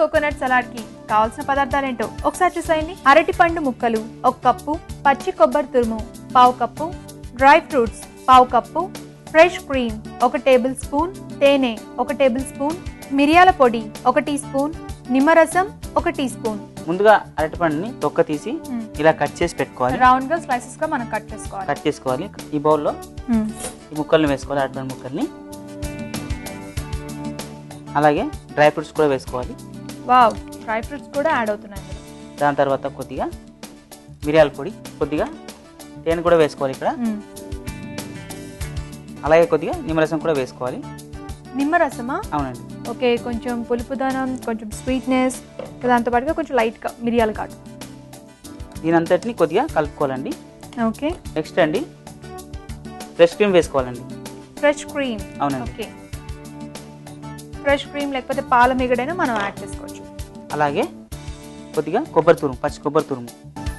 Coconut salad కి కావాల్సిన పదార్థాలు ఏంటో ఒకసారి చూసేయండి అరటి పండు ముక్కలు ఒక కప్పు పచ్చి కొబ్బరి తురుము పావు కప్పు డ్రై ఫ్రూట్స్ పావు కప్పు ఫ్రెష్ క్రీమ్ ఒక టేబుల్ స్పూన్ తేనె ఒక టేబుల్ స్పూన్ మిరియాల పొడి ఒక టీ స్పూన్ నిమ్మరసం ఒక టీ స్పూన్ ముందుగా అరటిపండుని తొక్క తీసి ఇలా కట్ చేసి పెట్టుకోవాలి రౌండ్ గా స్లైసెస్ గా మనం కట్ చేసుకోవాలి కట్ చేసుకోవాలి ఈ బౌల్లో మ్మ్. ఈ ముక్కల్ని వేసుకోవాలి అరటిపండు ముక్కల్ని అలాగే డ్రై ఫ్రూట్స్ కూడా వేసుకోవాలి వావ్ డ్రై ఫ్రూట్స్ కూడా యాడ్ అవుతున్నాయి ఇందులో. దాని తర్వాత కొద్దిగా మిరియాల పొడి కొద్దిగా తేనె కూడా వేసుకోవాలి ఇక్కడ మ్మ్. అలాగే కొద్దిగా నిమ్మరసం కూడా వేసుకోవాలి నిమ్మరసమా అవునండి ఓకే కొంచెం పులుపుదనం కొంచెం స్వీట్నెస్ దాంతో పాటుగా కొంచెం లైట్గా మిరియాల కాటు దీని అంతటిని కొద్దిగా కలుపుకోవాలండి ఓకే నెక్స్ట్ అండి ఫ్రెష్ క్రీమ్ వేసుకోవాలండి ఫ్రెష్ క్రీమ్ అవునండి ఓకే ఫ్రెష్ క్రీమ్ లేకపోతే పాల మిగడైనా మనం యాడ్ చేసుకోవచ్చు అలాగే కొద్దిగా కొబ్బరి తురుము పచ్చి కొబ్బరి తురుము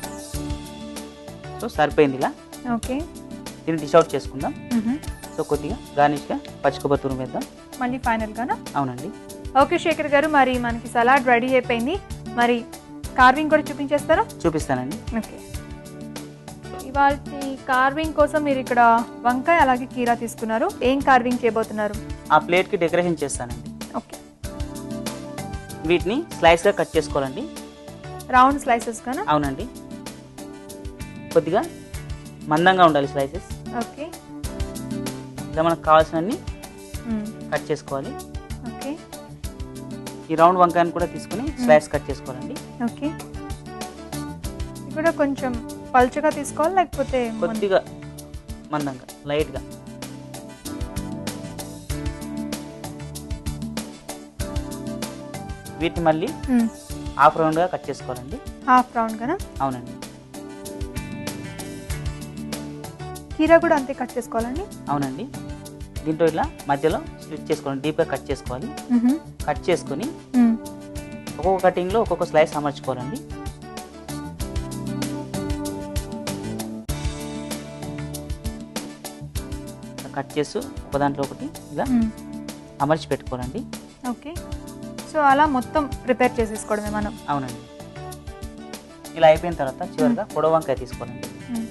సో సరిపోయింది ఇలా ఓకే దీన్ని డిష్ అవుట్ చేసుకుందాం మ్హూ. సో కొద్దిగా గార్నిష్గా పచ్చి కొబ్బరి తురుము వేద్దాం మళ్ళీ ఫైనల్గానా అవునండి ఓకే శేఖర్ గారు మరి మనకి సలాడ్ రెడీ అయిపోయింది మరి కార్వింగ్ కూడా చూపించేస్తారా చూపిస్తానండి ఓకే ఇవాళ కార్వింగ్ కోసం మీరు ఇక్కడ వంకాయ అలాగే కీరా తీసుకున్నారు ఏం కార్వింగ్ చేయబోతున్నారు ఆ ప్లేట్కి డెకరేషన్ చేస్తానండి ఓకే వీటిని స్లైస్గా కట్ చేసుకోవాలండి రౌండ్ స్లైసెస్ గానా అవునండి కొద్దిగా మందంగా ఉండాలి స్లైసెస్ ఓకే ఇలా మనకు కావాల్సినన్ని మ్మ్. కట్ చేసుకోవాలి ఓకే ఈ రౌండ్ వంకాయను కూడా తీసుకుని స్లైస్ కట్ చేసుకోవాలండి ఓకే ఇది కూడా కొంచెం పల్చగా తీసుకోవాలి లేకపోతే మంద- కొద్దిగా మందంగా లైట్గా వీటిని మళ్ళీ మ్మ్. హాఫ్ రౌండ్గా కట్ చేసుకోవాలండి హాఫ్ రౌండ్ గానా అవునండి కీరా కూడా అంతే కట్ చేసుకోవాలండి అవునండి దీంట్లో ఇలా మధ్యలో స్లిట్ చేసుకోవాలి డీప్గా కట్ చేసుకోవాలి మ్హూ. కట్ చేసుకొని మ్మ్. ఒక్కొక్క కటింగ్లో ఒక్కొక్క స్లైస్ అమర్చుకోవాలండి ఇలా కట్ చేస్తూ ఒక దాంట్లో ఒకటి ఇలా మ్మ్. అమర్చి పెట్టుకోవాలండి ఓకే సో అలా మొత్తం ప్రిపేర్ చేసేసుకోవడమే మనం అవునండి ఇలా అయిపోయిన తర్వాత చివరిగా పొడవు వంకాయ తీసుకోవాలండి మ్మ్.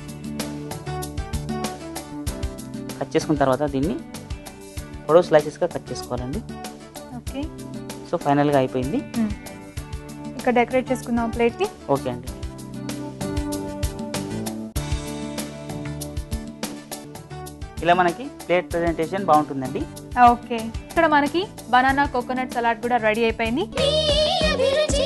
కట్ చేసుకున్న తర్వాత దీన్ని పొడవు స్లైసెస్గా కట్ చేసుకోవాలండి ఓకే సో ఫైనల్గా అయిపోయింది మ్మ్. ఇక్కడ డెకరేట్ చేసుకుందాం ప్లేట్ని ఓకే అండి ఇలా మనకి ప్లేట్ ప్రజెంటేషన్ బాగుంటుందండి ఓకే ఇక్కడ మనకి బనానా కోకోనట్ సలాడ్ కూడా రెడీ అయిపోయింది ఈ అభిరుచి